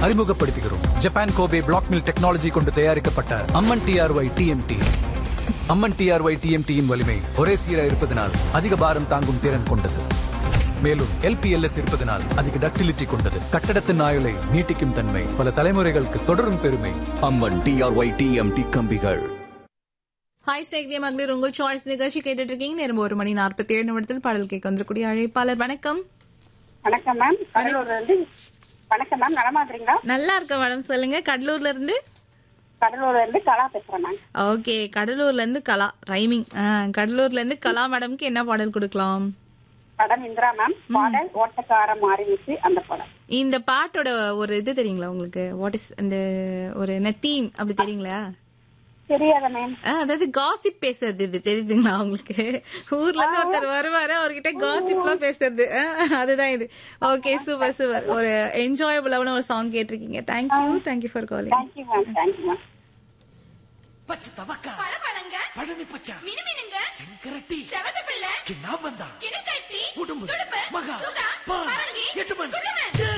அறிமுகப்படுத்துகிறோம் Japan Kobe black mill technology கொண்டு தயாரிக்கப்பட்ட Amman TRY TMT Amman TRY டிஎம்டியின் வலிமை ஒரே சீராக இருப்பதனால் அதிக பாரம் தாங்கும் திறன் கொண்டது மேலும் எல்பிஎல்எஸ் இருப்பதனால் அதிக டக்டிலிட்டி கொண்டது கட்டடத்தின் ஆயுளை நீட்டிக்கும் தன்மை பல தலைமுறைகளுக்கு தொடரும் பெருமை அம்மன் டிஆர்ஒய் டிஎம்டி கம்பிகள் ஹாய் சேக்திய மகளிர் உங்கள் சாய்ஸ் நிகழ்ச்சி கேட்டுட்டு இருக்கீங்க நேரம் ஒரு மணி நாற்பத்தி ஏழு நிமிடத்தில் பாடல் கேட்க வந்திருக்கூடிய அழைப்பாளர் வணக்கம் வணக்கம் மேம் கடலூர்ல இருந்து வணக்கம் மேம் நலமா இருக்கீங்களா நல்லா இருக்க மேடம் சொல்லுங்க கடலூர்ல இருந்து கடலூர்ல இருந்து கலா பேசுறேன் மேம் ஓகே கடலூர்ல இருந்து கலா ரைமிங் கடலூர்ல இருந்து கலா மேடம்க்கு என்ன பாடல் கொடுக்கலாம் படம் இந்திரா மேம் பாடல் ஓட்டக்கார மாறிவிச்சு அந்த படம் இந்த பாட்டோட ஒரு இது தெரியுங்களா உங்களுக்கு வாட் இஸ் அந்த ஒரு என்ன தீம் அப்படி தெரியுங்களா தெரியாத மேம் ஆ, அதாவது காசிப் பேசுறது இது தெரியுதுங்களா உங்களுக்கு ஊர்ல இருந்து ஒருத்தர் வருவாரு அவர்கிட்ட காசிப்லாம் பேசுறது ஆ, அதுதான் இது ஓகே சூப்பர் சூப்பர் ஒரு என்ஜாயபிளான ஒரு சாங் கேட்டிருக்கீங்க thank you thank you for calling thank you ma'am thank you ma'am பச்சை தவக்கா பழப்பழங்க பழனி பச்சா மினுமினுங்க செங்கரட்டி செவத்த பிள்ளை கிண்ணாம்பந்தா கிணக்கட்டி உடும்பு துடுப்பு மகா சுதா பா பரங்கி எட்டுமன் குள்ளவன்